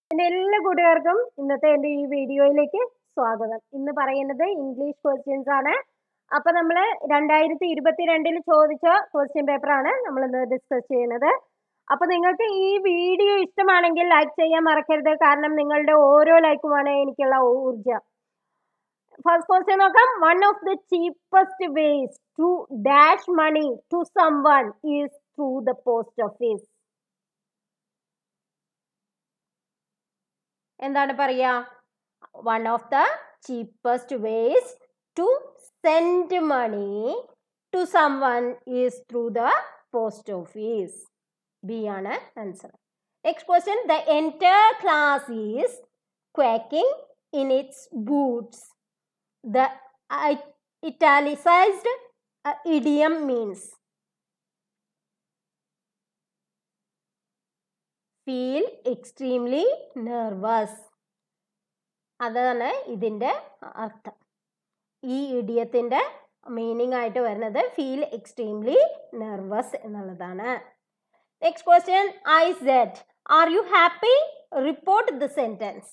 എൻ്റെ എല്ലാ കൂട്ടുകാർക്കും ഇന്നത്തെ എൻ്റെ ഈ വീഡിയോയിലേക്ക് സ്വാഗതം ഇന്ന് പറയുന്നത് ഇംഗ്ലീഷ് ക്വസ്റ്റ്യൻസ് ആണ് അപ്പൊ നമ്മൾ രണ്ടായിരത്തി ഇരുപത്തിരണ്ടിൽ ചോദിച്ച ക്വസ്റ്റ്യൻ പേപ്പർ ആണ് നമ്മൾ ഇന്ന് ഡിസ്കസ് ചെയ്യുന്നത് അപ്പൊ നിങ്ങൾക്ക് ഈ വീഡിയോ ഇഷ്ടമാണെങ്കിൽ ലൈക്ക് ചെയ്യാൻ മറക്കരുത് കാരണം നിങ്ങളുടെ ഓരോ ലൈക്കുമാണ് എനിക്കുള്ള ഊർജം ഫസ്റ്റ് ക്വസ്റ്റ്യൻ നോക്കാം one of the cheapest ways to dash money to someone is through the post office എന്താണ് പറയാ one of the cheapest ways to send money to someone is through the post office B ആണ് answer next question the entire class is quaking in its boots the italicised idiom means feel extremely nervous അതാണ് ഇതിൻ്റെ അർത്ഥം ഈ ഇഡിയത്തിൻ്റെ meaning ആയിട്ട് വരുന്നത് feel extremely nervous എന്നുള്ളതാണ് next question I said are you happy report the sentence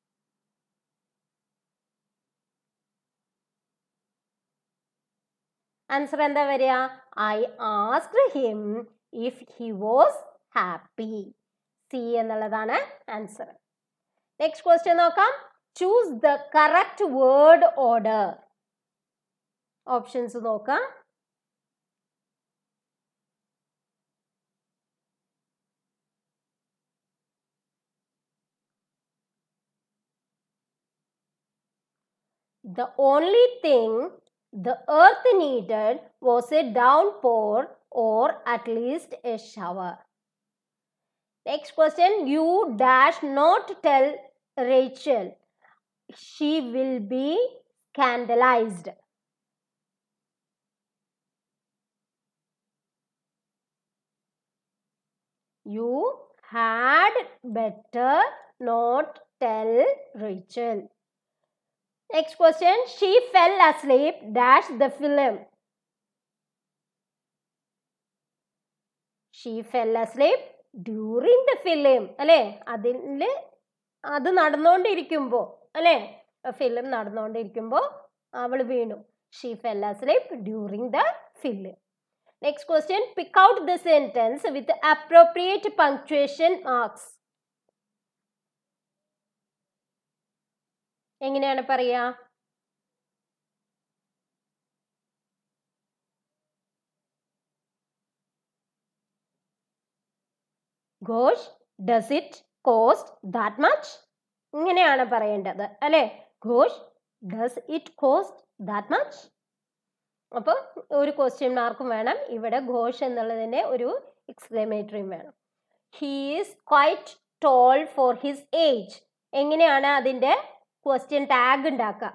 answer എന്താ വരിക I asked him if he was happy C എന്നുള്ളതാണ് ആൻസർ നെക്സ്റ്റ് ക്വസ്റ്റ്യൻ നോക്കാം choose the correct word order options നോക്കാം The only thing the earth needed was a downpour or at least a shower. Next question You dash not tell Rachel. She will be scandalized. You had better not tell Rachel. Next question She fell asleep. Dash the film. She fell asleep during the film. അല്ലേ അതിൽ അത് നടന്നുകൊണ്ടിരിക്കുമ്പോൾ അല്ലേ film നടന്നുകൊണ്ടിരിക്കുമ്പോൾ അവൾ വീണു she fell asleep during the film next question pick out the sentence with appropriate punctuation marks എങ്ങനെയാണ് പറയാ gosh does it cost that much ഇങ്ങനെയാണ് പറയേണ്ടത് അല്ലേ gosh does it cost that much അപ്പോൾ ഒരു ക്വസ്റ്റ്യൻ മാർക്കും വേണം ഇവിടെ ഘോഷ് എന്നുള്ളതിൻ്റെ ഒരു എക്സ്ക്ലമേറ്ററിയും വേണം he is quite tall for his age എങ്ങനെയാണ് അതിൻ്റെ ക്വസ്റ്റ്യൻ ടാഗ് ഉണ്ടാക്കുക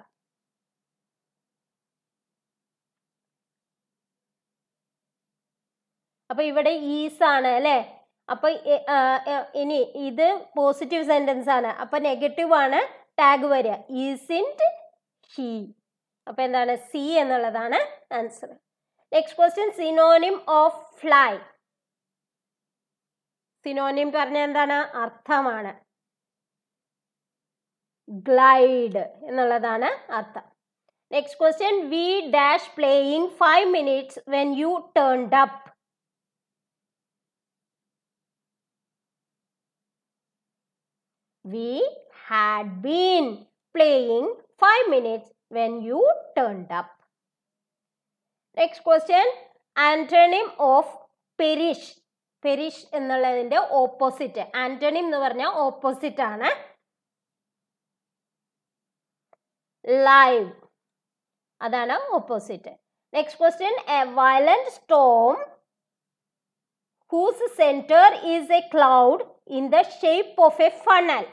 അപ്പൊ ഇവിടെ ഈസ് ആണ് അല്ലേ അപ്പൊ ഇനി ഇത് പോസിറ്റീവ് സെന്റൻസ് ആണ് അപ്പൊ നെഗറ്റീവ് ആണ് ടാഗ് വരിക ഈസ് ഇൻ ഹി അപ്പൊ എന്താണ് സി എന്നുള്ളതാണ് answer next question synonym of fly synonym പറഞ്ഞ എന്താണ് അർത്ഥമാണ് ഗ്ലൈഡ് എന്നുള്ളതാണ് അർത്ഥം next question we dash playing five minutes when you turned up we had been playing five minutes when you turned up next question antonym of perish perish എന്നുള്ളതിന്റെ opposite antonym എന്ന് പറഞ്ഞാൽ opposite ആണ് live അതാണ് opposite next question a violent storm whose centre is a cloud in the shape of a funnel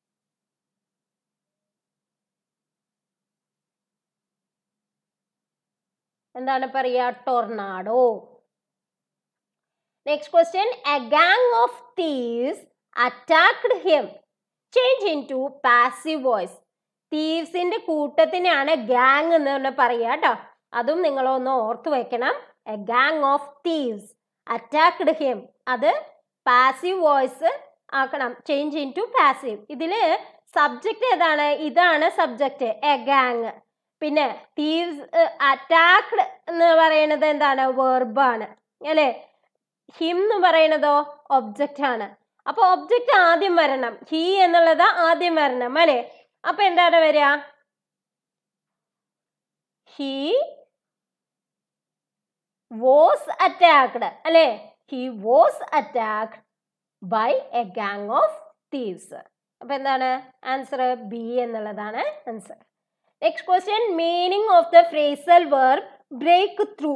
എന്താണ് പറയുക tornado next question a gang of thieves attacked him change into passive voice തീവ്സിന്റെ കൂട്ടത്തിനാണ് gang എന്ന് പറഞ്ഞാൽ പറയുക കേട്ടോ അതും നിങ്ങളൊന്ന് ഓർത്ത് വെക്കണം a gang of thieves attacked him അത് പാസീവ് വോയിസ് ആക്കണം ചേഞ്ച് ഇൻ ടു പാസീവ് ഇതിൽ സബ്ജക്റ്റ് ഏതാണ് ഇതാണ് സബ്ജക്റ്റ് എ ഗാങ് പിന്നെ തീവ്സ് അറ്റാക്ഡ് എന്ന് പറയുന്നത് എന്താണ് വെർബാണ് അല്ലേ ഹിം എന്ന് പറയുന്നതോ ഒബ്ജക്റ്റ് ആണ് അപ്പൊ ഒബ്ജക്റ്റ് ആദ്യം വരണം ഹി എന്നുള്ളത് ആദ്യം വരണം അല്ലേ അപ്പൊ എന്താണ് വരിക ഹി വാസ് അറ്റാക്ഡ് അല്ലേ he was attacked by a gang of thieves അപ്പൊ എന്താണ് ആൻസർ ബി എന്നുള്ളതാണ് answer next question meaning of the phrasal verb break through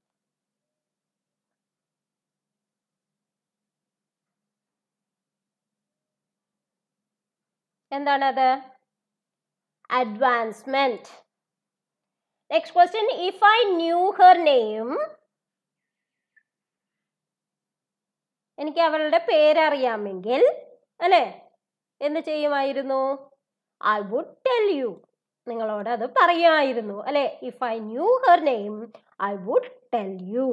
എന്താണത് advancement next question if I knew her name എനിക്ക് അവളുടെ പേരറിയാമെങ്കിൽ അല്ലേ എന്ത് ചെയ്യുമായിരുന്നു ഐ വുഡ് ടെൽ യു നിങ്ങളോട് അത് പറയുമായിരുന്നു അല്ലെ if I knew her name I would tell you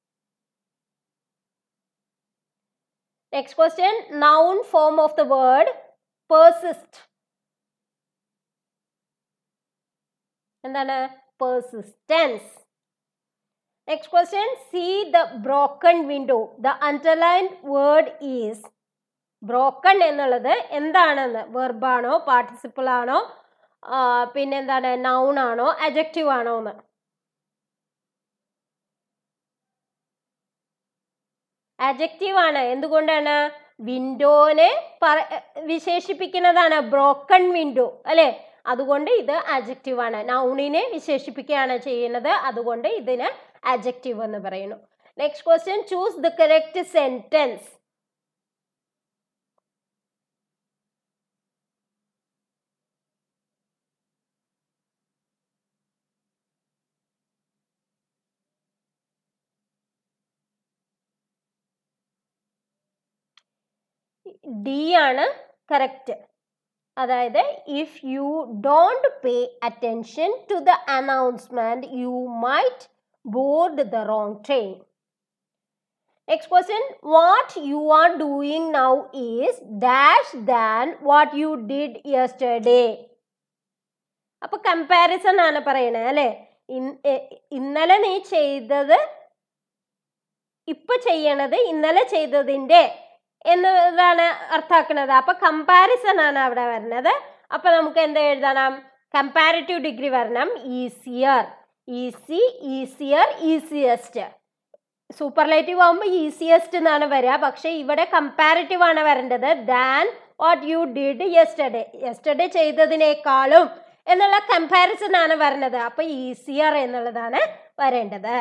next question noun form of the word persist എന്താണ് persistence next question see the broken window the underlined word is broken എന്നുള്ളത് എന്താണെന്ന് വെർബാണോ participle ആണോ പിന്നെന്താണ് noun ആണോ adjective ആണോ എന്ന് adjective ആണ് എന്തുകൊണ്ടാണ് വിൻഡോനെ വിശേഷിപ്പിക്കുന്നതാണ് ബ്രോക്കൺ വിൻഡോ അല്ലെ അതുകൊണ്ട് ഇത് അജക്റ്റീവ് ആണ് നൗണിനെ വിശേഷിപ്പിക്കുകയാണ് ചെയ്യുന്നത് അതുകൊണ്ട് ഇതിന് അജക്റ്റീവ് എന്ന് പറയുന്നു next question choose the correct sentence D ആണ് കറക്റ്റ് അതായത് if you don't pay attention to the announcement you might board the wrong train next question what you are doing now is dash than what you did yesterday അപ്പൊ comparison ആണ് പറയണേ അല്ലെ ഇന്നലെ നീ ചെയ്തത് ഇപ്പൊ ചെയ്യണത് ഇന്നലെ ചെയ്തതിന്റെ എന്നതാണ് അർത്ഥാക്കുന്നത് അപ്പൊ കമ്പാരിസൺ ആണ് അവിടെ വരുന്നത് അപ്പൊ നമുക്ക് എന്ത് എഴുതണം കമ്പാരിറ്റീവ് ഡിഗ്രി വരണം easier easy easier easiest superlative ആകുമ്പോൾ ഈസിയസ്റ്റ് എന്നാണ് വരിക പക്ഷെ ഇവിടെ കമ്പാരിറ്റീവ് ആണ് വരേണ്ടത് than what you did yesterday yesterday ചെയ്തതിനേക്കാളും എന്നുള്ള കമ്പാരിസൺ ആണ് വരുന്നത് അപ്പൊ ഈസിയർ എന്നുള്ളതാണ് വരേണ്ടത്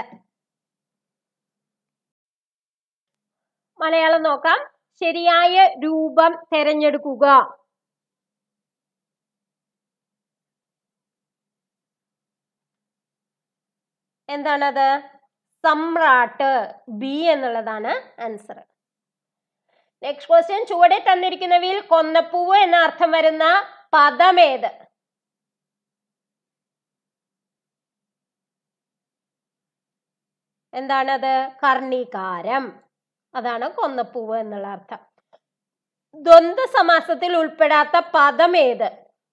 മലയാളം നോക്കാം ശരിയായ രൂപം തിരഞ്ഞെടുക്കുക എന്താണത് സമ്രാട്ട് ബി എന്നുള്ളതാണ് ആൻസർ നെക്സ്റ്റ് ക്വസ്റ്റ്യൻ ചുവടെ തന്നിരിക്കുന്നവയിൽ കൊന്നപ്പൂവ് എന്ന അർത്ഥം വരുന്ന പദമേത് എന്താണത് കർണികാരം അതാണ് കൊന്നപ്പൂവ് എന്നുള്ള അർത്ഥം ദ്വന്ദ് സമാസത്തിൽ ഉൾപ്പെടാത്ത പദം ഏത്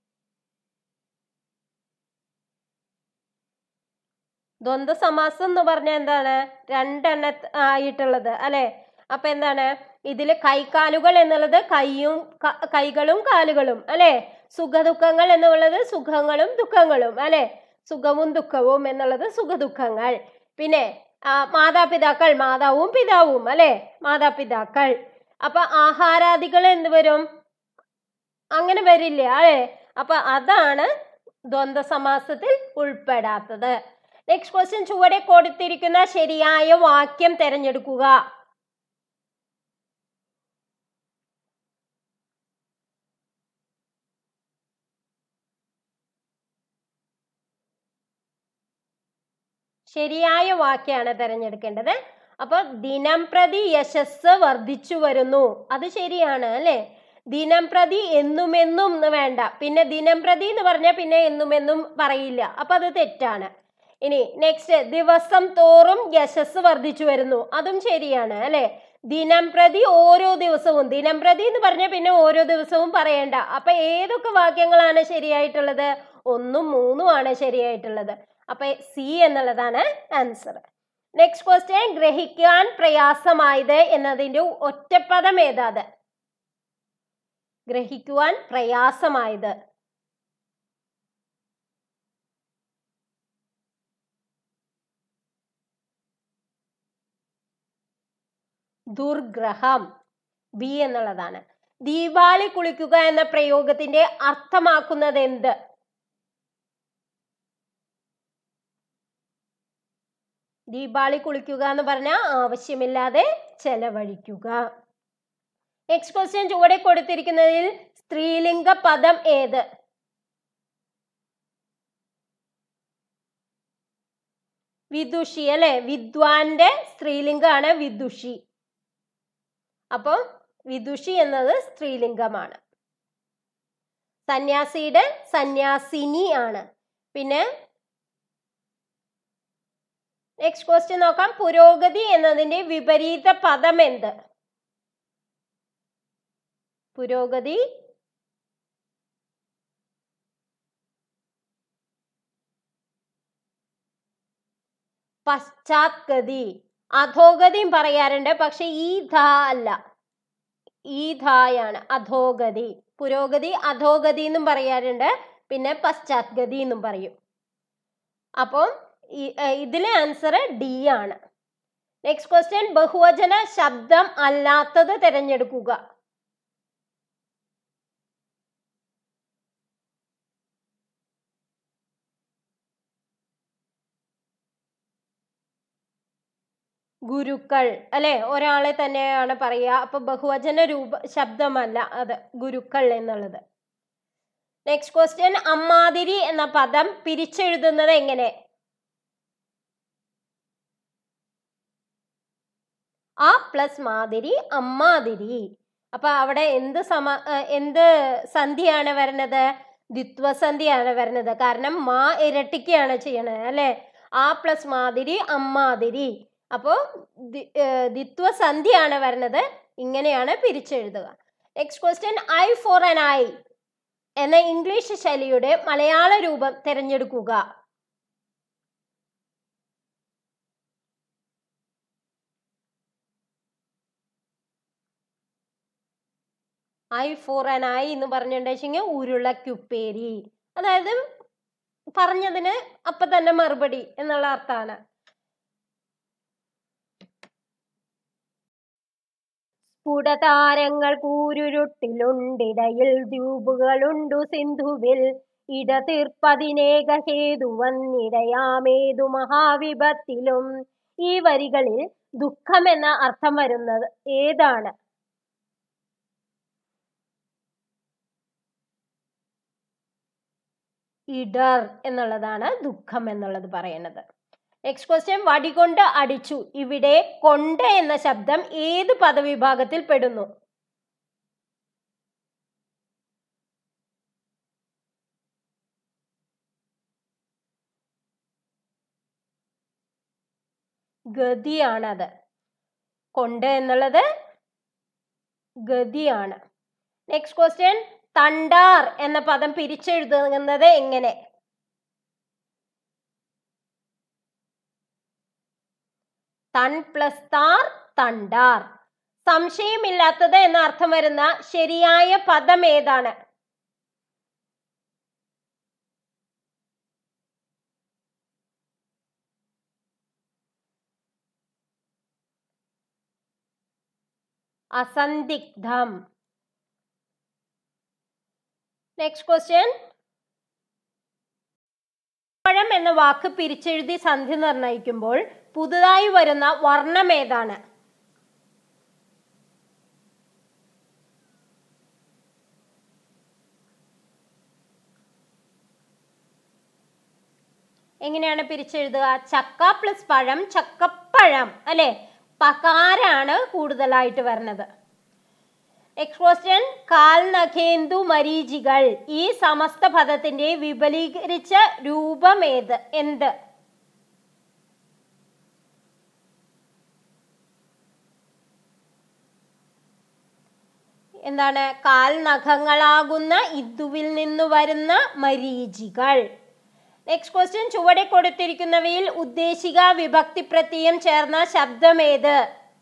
ദ്വന്ദ് സമാസം എന്ന് പറഞ്ഞാൽ എന്താണ് രണ്ടെണ്ണ ആയിട്ടുള്ളത് അല്ലെ അപ്പൊ എന്താണ് ഇതില് കൈകാലുകൾ എന്നുള്ളത് കൈയും കൈകളും കാലുകളും അല്ലെ സുഖദുഃഖങ്ങൾ എന്നുള്ളത് സുഖങ്ങളും ദുഃഖങ്ങളും അല്ലെ സുഖവും ദുഃഖവും എന്നുള്ളത് സുഖദുഃഖങ്ങൾ പിന്നെ മാതാപിതാക്കൾ മാതാവും പിതാവും അല്ലെ മാതാപിതാക്കൾ അപ്പൊ ആഹാരാദികൾ എന്ത് വരും അങ്ങനെ വരില്ല അല്ലെ അപ്പൊ അതാണ് ദ്വന്ദ് സമാസത്തിൽ ഉൾപ്പെടാത്തത് നെക്സ്റ്റ് ക്വസ്റ്റ്യൻ ചുവടെ കൊടുത്തിരിക്കുന്ന ശരിയായ വാക്യം തിരഞ്ഞെടുക്കുക ശരിയായ വാക്യാണ് തിരഞ്ഞെടുക്കേണ്ടത് അപ്പൊ ദിനം പ്രതി യശസ് വർദ്ധിച്ചു വരുന്നു അത് ശരിയാണ് അല്ലെ ദിനം പ്രതി എന്നുമെന്നും എന്ന് വേണ്ട പിന്നെ ദിനം പ്രതി എന്ന് പറഞ്ഞാൽ പിന്നെ എന്നുമെന്നും പറയില്ല അപ്പൊ അത് തെറ്റാണ് ഇനി നെക്സ്റ്റ് ദിവസം തോറും യശസ് വർദ്ധിച്ചു വരുന്നു അതും ശരിയാണ് അല്ലെ ദിനം പ്രതി ഓരോ ദിവസവും ദിനം പ്രതി എന്ന് പറഞ്ഞാൽ പിന്നെ ഓരോ ദിവസവും പറയണ്ട അപ്പൊ ഏതൊക്കെ വാക്യങ്ങളാണ് ശരിയായിട്ടുള്ളത് ഒന്നും മൂന്നും ആണ് ശരിയായിട്ടുള്ളത് അപ്പൊ സി എന്നുള്ളതാണ് ആൻസർ നെക്സ്റ്റ് ക്വസ്റ്റ്യൻ ഗ്രഹിക്കാൻ പ്രയാസമായത് എന്നതിന്റെ ഒറ്റപ്പദം ഏതാത് ഗ്രഹിക്കുവാൻ പ്രയാസമായത് ദുർഗ്രഹം ബി എന്നുള്ളതാണ് ദീപാവലി കുളിക്കുക എന്ന പ്രയോഗത്തിന്റെ അർത്ഥമാക്കുന്നത് എന്ത് ദീപാവലി കുളിക്കുക എന്ന് പറഞ്ഞാൽ ആവശ്യമില്ലാതെ ചെലവഴിക്കുക നെക്സ്റ്റ് ക്വസ്റ്റ്യൻ ചുവടെ കൊടുത്തിരിക്കുന്നതിൽ സ്ത്രീലിംഗ പദം ഏത് വിദുഷി അല്ലെ വിദ്വാന്റെ സ്ത്രീലിംഗമാണ് വിദുഷി അപ്പം വിദുഷി എന്നത് സ്ത്രീലിംഗമാണ് സന്യാസിയുടെ സന്യാസിനി ആണ് പിന്നെ നെക്സ്റ്റ് ക്വസ്റ്റ്യൻ നോക്കാം പുരോഗതി എന്നതിന്റെ വിപരീത പദം എന്ത് പുരോഗതി പശ്ചാത്ഗതി അധോഗതിയും പറയാറുണ്ട് പക്ഷെ ഈ ധ അല്ല ഈ ധായാണ് അധോഗതി പുരോഗതി അധോഗതി എന്നും പറയാറുണ്ട് പിന്നെ പശ്ചാത്ഗതി എന്നും പറയും അപ്പം ഈ- ഏർ ഇതിലെ ആൻസർ ഡി ആണ് നെക്സ്റ്റ് ക്വസ്റ്റ്യൻ ബഹുവചന ശബ്ദം അല്ലാത്തത് തിരഞ്ഞെടുക്കുക ഗുരുക്കൾ അല്ലെ ഒരാളെ തന്നെയാണ് പറയുക അപ്പൊ ബഹുവചന രൂപ ശബ്ദമല്ല അത് ഗുരുക്കൾ എന്നുള്ളത് നെക്സ്റ്റ് ക്വസ്റ്റ്യൻ അമ്മാതിരി എന്ന പദം പിരിച്ചെഴുതുന്നത് എങ്ങനെ ആ പ്ലസ് മാതിരി അമ്മാതിരി അപ്പൊ അവിടെ എന്ത് സമ ഏർ എന്ത് സന്ധിയാണ് വരുന്നത് ദ്വിത്വസന്ധിയാണ് വരുന്നത് കാരണം മാ ഇരട്ടിക്കുകയാണ് ചെയ്യണത് അല്ലെ ആ പ്ലസ് മാതിരി അമ്മാതിരി അപ്പോ ദി- ഏർ ദ്വിത്വസന്ധിയാണ് വരുന്നത് ഇങ്ങനെയാണ് പിരിച്ചെഴുതുക next question eye for an eye എന്ന ഇംഗ്ലീഷ് ശൈലിയുടെ മലയാള രൂപം തിരഞ്ഞെടുക്കുക ഐ ഫോർ ആൻ ഐ എന്ന് പറഞ്ഞിട്ടുണ്ടെങ്കിൽ ഉരുളക്കുപ്പേരി അതായത് പറഞ്ഞതിന് അപ്പൊ തന്നെ മറുപടി എന്നുള്ള അർത്ഥമാണ് സ്ഫുടതാരങ്ങൾ കൂരുരുട്ടിലുണ്ടിടയിൽ ദ്വീപുകളുണ്ടു സിന്ധുവിൽ ഇടതീർപ്പതിനേക ഹേതു വന്നിടയാമേതു മഹാവിപത്തിലും ഈ വരികളിൽ ദുഃഖം എന്ന അർത്ഥം വരുന്നത് ഏതാണ് ഇടർ എന്നുള്ളതാണ് ദുഃഖം എന്നുള്ളത് പറയുന്നത് നെക്സ്റ്റ് ക്വസ്റ്റ്യൻ വടികൊണ്ട് അടിച്ചു ഇവിടെ കൊണ്ട് എന്ന ശബ്ദം ഏത് പദവിഭാഗത്തിൽ പെടുന്നു ഗതിയാണത് കൊണ്ട് എന്നുള്ളത് ഗതിയാണ് നെക്സ്റ്റ് ക്വസ്റ്റ്യൻ തണ്ടാർ എന്ന പദം പിരിച്ചെഴുതുന്നത് എങ്ങനെ തൺ പ്ലസ് താർ തണ്ടാർ സംശയമില്ലാത്തത് എന്ന അർത്ഥം വരുന്ന ശരിയായ പദം ഏതാണ് അസന്ദിഗ്ധം നെക്സ്റ്റ് ക്വസ്റ്റ്യൻ പഴം എന്ന വാക്ക് പിരിച്ചെഴുതി സന്ധി നിർണയിക്കുമ്പോൾ പുതുതായി വരുന്ന വർണ്ണം ഏതാണ് എങ്ങനെയാണ് പിരിച്ചെഴുതുക ചക്ക പ്ലസ് പഴം ചക്കപ്പഴം അല്ലെ പകാരാണ് കൂടുതലായിട്ട് വരുന്നത് നെക്സ്റ്റ് ക്വസ്റ്റ്യൻ കാൽ നഖേന്ദു മരീചികൾ ഈ സമസ്ത പദത്തിന്റെ വിപുലീകരിച്ച രൂപം ഏത് എന്ത് എന്താണ് കാൽ നഖങ്ങളാകുന്ന ഇദ്ദുവിൽ നിന്ന് വരുന്ന മരീചികൾ നെക്സ്റ്റ് ക്വസ്റ്റ്യൻ ചുവടെ കൊടുത്തിരിക്കുന്നവയിൽ ഉദ്ദേശിക വിഭക്തി പ്രത്യയം ചേർന്ന ശബ്ദമേത്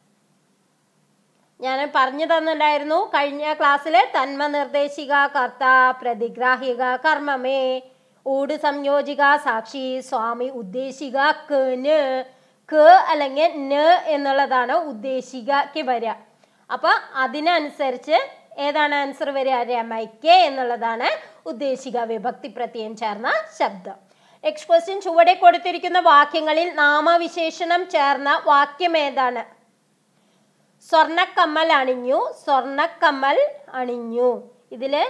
ഞാൻ പറഞ്ഞു തന്നിട്ടുണ്ടായിരുന്നു കഴിഞ്ഞ ക്ലാസ്സിൽ തന്മ നിർദ്ദേശിക കർത്ത പ്രതിഗ്രാഹിക കർമ്മമേ ഊട് സംയോജിക സാക്ഷി സ്വാമി ഉദ്ദേശിക കന് ക അല്ലെങ്കിൽ ന എന്നുള്ളതാണ് ഉദ്ദേശികക്ക് വരിക അപ്പൊ അതിനനുസരിച്ച് ഏതാണ് ആൻസർ വരിക രമയ്ക്ക് എന്നുള്ളതാണ് ഉദ്ദേശിക വിഭക്തി പ്രത്യയം ചേർന്ന ശബ്ദം നെക്സ്റ്റ് ക്വസ്റ്റ്യൻ ചുവടെ കൊടുത്തിരിക്കുന്ന വാക്യങ്ങളിൽ നാമവിശേഷണം ചേർന്ന വാക്യം ഏതാണ് സ്വർണക്കമ്മൽ അണിഞ്ഞു സ്വർണക്കമ്മൽ അണിഞ്ഞു ഇതില്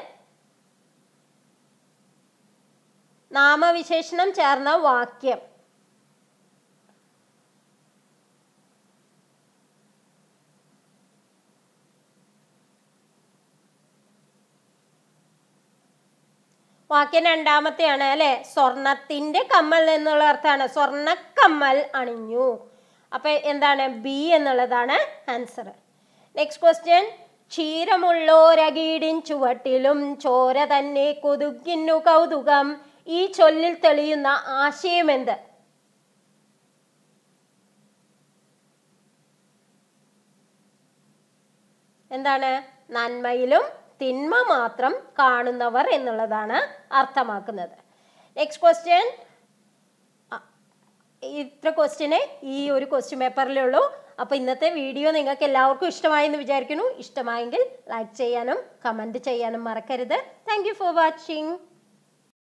നാമവിശേഷണം ചേർന്ന വാക്യം വാക്യം രണ്ടാമത്തെയാണ് അല്ലെ സ്വർണത്തിന്റെ കമ്മൽ എന്നുള്ള അർത്ഥമാണ് സ്വർണക്കമ്മൽ അണിഞ്ഞു അപ്പൊ എന്താണ് ബി എന്നുള്ളതാണ് ആൻസർ നെക്സ്റ്റ് ക്വസ്റ്റ്യൻ ക്ഷീരമുള്ളോരകീടിൻ ചുവട്ടിലും ചോര തന്നെ കൊതുകിന്നു കൗതുകം ഈ ചൊല്ലിൽ തെളിയുന്ന ആശയം എന്ത് എന്താണ് നന്മയിലും തിന്മ മാത്രം കാണുന്നവർ എന്നുള്ളതാണ് അർത്ഥമാക്കുന്നത് നെക്സ്റ്റ് ക്വസ്റ്റ്യൻ ഇത്ര ക്വസ്റ്റ്യനെ ഈ ഒരു ക്വസ്റ്റ്യൻ പേപ്പറിലേ ഉള്ളൂ അപ്പോൾ ഇന്നത്തെ വീഡിയോ നിങ്ങൾക്ക് എല്ലാവർക്കും ഇഷ്ടമായി എന്ന് വിചാരിക്കുന്നു ഇഷ്ടമായെങ്കിൽ ലൈക്ക് ചെയ്യാനും കമൻറ്റ് ചെയ്യാനും മറക്കരുത് താങ്ക് ഫോർ വാച്ചിങ്